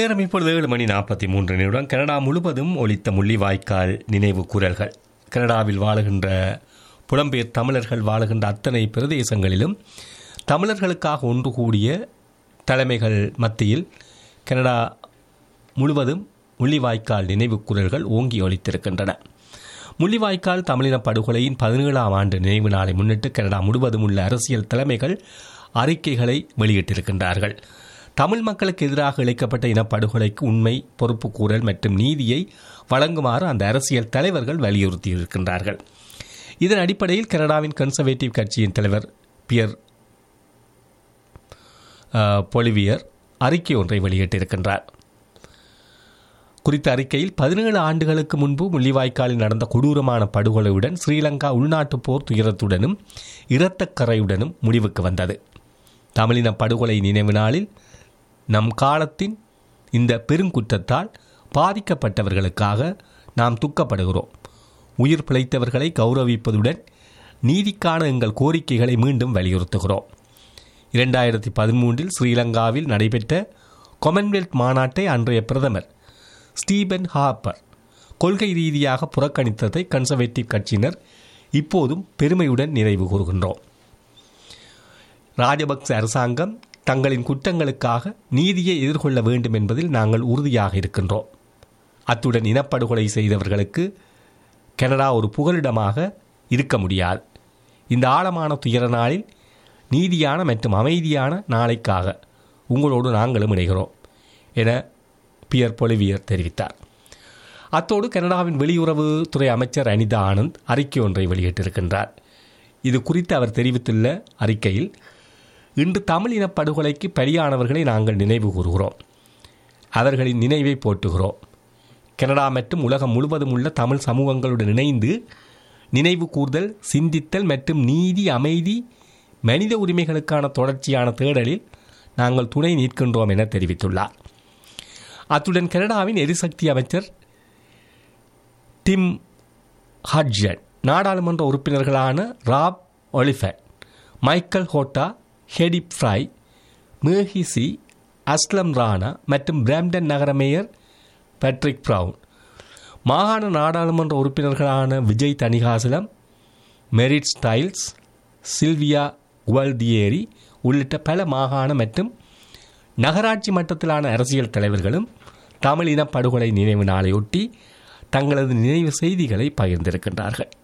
நேரம் இப்பொழுது ஏழு மணி நாற்பத்தி மூன்று நிமிடம் கனடா முழுவதும் ஒலித்த முள்ளிவாய்க்கால் நினைவு குரல்கள் கனடாவில் வாழுகின்ற புலம்பெயர் தமிழர்கள் வாழுகின்ற அத்தனை பிரதேசங்களிலும் தமிழர்களுக்காக ஒன்று கூடிய தலைமைகள் மத்தியில் கனடா முழுவதும் முள்ளிவாய்க்கால் நினைவு குரல்கள் ஓங்கி ஒலித்திருக்கின்றன முள்ளிவாய்க்கால் தமிழின படுகொலையின் பதினேழாம் ஆண்டு நினைவு நாளை முன்னிட்டு கனடா முழுவதும் உள்ள அரசியல் தலைமைகள் அறிக்கைகளை வெளியிட்டிருக்கின்றார்கள் தமிழ் மக்களுக்கு எதிராக இழைக்கப்பட்ட இனப்படுகொலைக்கு உண்மை பொறுப்பு கூறல் மற்றும் நீதியை வழங்குமாறு அந்த அரசியல் தலைவர்கள் வலியுறுத்தியிருக்கின்றார்கள் இதன் அடிப்படையில் கனடாவின் கன்சர்வேட்டிவ் கட்சியின் தலைவர் பியர் அஹ், பொலிவியர் அறிக்கை ஒன்றை வெளியிட்டிருக்கின்றார் குறித்த அறிக்கையில் பதினேழு ஆண்டுகளுக்கு முன்பு முள்ளிவாய்க்காலில் நடந்த கொடூரமான படுகொலையுடன் ஸ்ரீலங்கா உள்நாட்டு போர் துயரத்துடனும் இரத்தக்கரையுடனும் முடிவுக்கு வந்தது தமிழின படுகொலை நினைவு நாளில் நம் காலத்தின் இந்த பெருங்குற்றத்தால் பாதிக்கப்பட்டவர்களுக்காக நாம் துக்கப்படுகிறோம் உயிர் பிழைத்தவர்களை கௌரவிப்பதுடன் நீதிக்கான எங்கள் கோரிக்கைகளை மீண்டும் வலியுறுத்துகிறோம் இரண்டாயிரத்தி பதிமூன்றில் ஸ்ரீலங்காவில் நடைபெற்ற கொமன்வெல்த் மாநாட்டை அன்றைய பிரதமர் ஸ்டீபன் ஹாப்பர் கொள்கை ரீதியாக புறக்கணித்ததை கன்சர்வேட்டிவ் கட்சியினர் இப்போதும் பெருமையுடன் நினைவு கூறுகின்றோம் ராஜபக்ச அரசாங்கம் தங்களின் குற்றங்களுக்காக நீதியை எதிர்கொள்ள வேண்டும் என்பதில் நாங்கள் உறுதியாக இருக்கின்றோம் அத்துடன் இனப்படுகொலை செய்தவர்களுக்கு கனடா ஒரு புகலிடமாக இருக்க முடியாது இந்த ஆழமான துயர நாளில் நீதியான மற்றும் அமைதியான நாளைக்காக உங்களோடு நாங்களும் இணைகிறோம் என பியர் பொலிவியர் தெரிவித்தார் அத்தோடு கனடாவின் வெளியுறவுத்துறை அமைச்சர் அனிதா ஆனந்த் அறிக்கை ஒன்றை வெளியிட்டிருக்கின்றார் இது குறித்து அவர் தெரிவித்துள்ள அறிக்கையில் இன்று தமிழ் இனப் படுகொலைக்கு பலியானவர்களை நாங்கள் நினைவு கூறுகிறோம் அவர்களின் நினைவை போற்றுகிறோம் கனடா மற்றும் உலகம் முழுவதும் உள்ள தமிழ் சமூகங்களுடன் இணைந்து நினைவு கூர்தல் சிந்தித்தல் மற்றும் நீதி அமைதி மனித உரிமைகளுக்கான தொடர்ச்சியான தேடலில் நாங்கள் துணை நிற்கின்றோம் என தெரிவித்துள்ளார் அத்துடன் கனடாவின் எரிசக்தி அமைச்சர் டிம் ஹட்ஜன் நாடாளுமன்ற உறுப்பினர்களான Rob Oliphant Michael Coteau Hedy Fry மேஹிசி அஸ்லம் ராணா மற்றும் பிராம்டன் நகர மேயர் பேட்ரிக் ப்ரவுன் மாகாண நாடாளுமன்ற உறுப்பினர்களான Vijay Thanigasalam Marit Stiles Silvia Gualtieri உள்ளிட்ட பல மாகாண மற்றும் நகராட்சி மட்டத்திலான அரசியல் தலைவர்களும் தமிழ் இனப் படுகொலை நினைவு நாளையொட்டி தங்களது நினைவு செய்திகளை பகிர்ந்திருக்கின்றார்கள்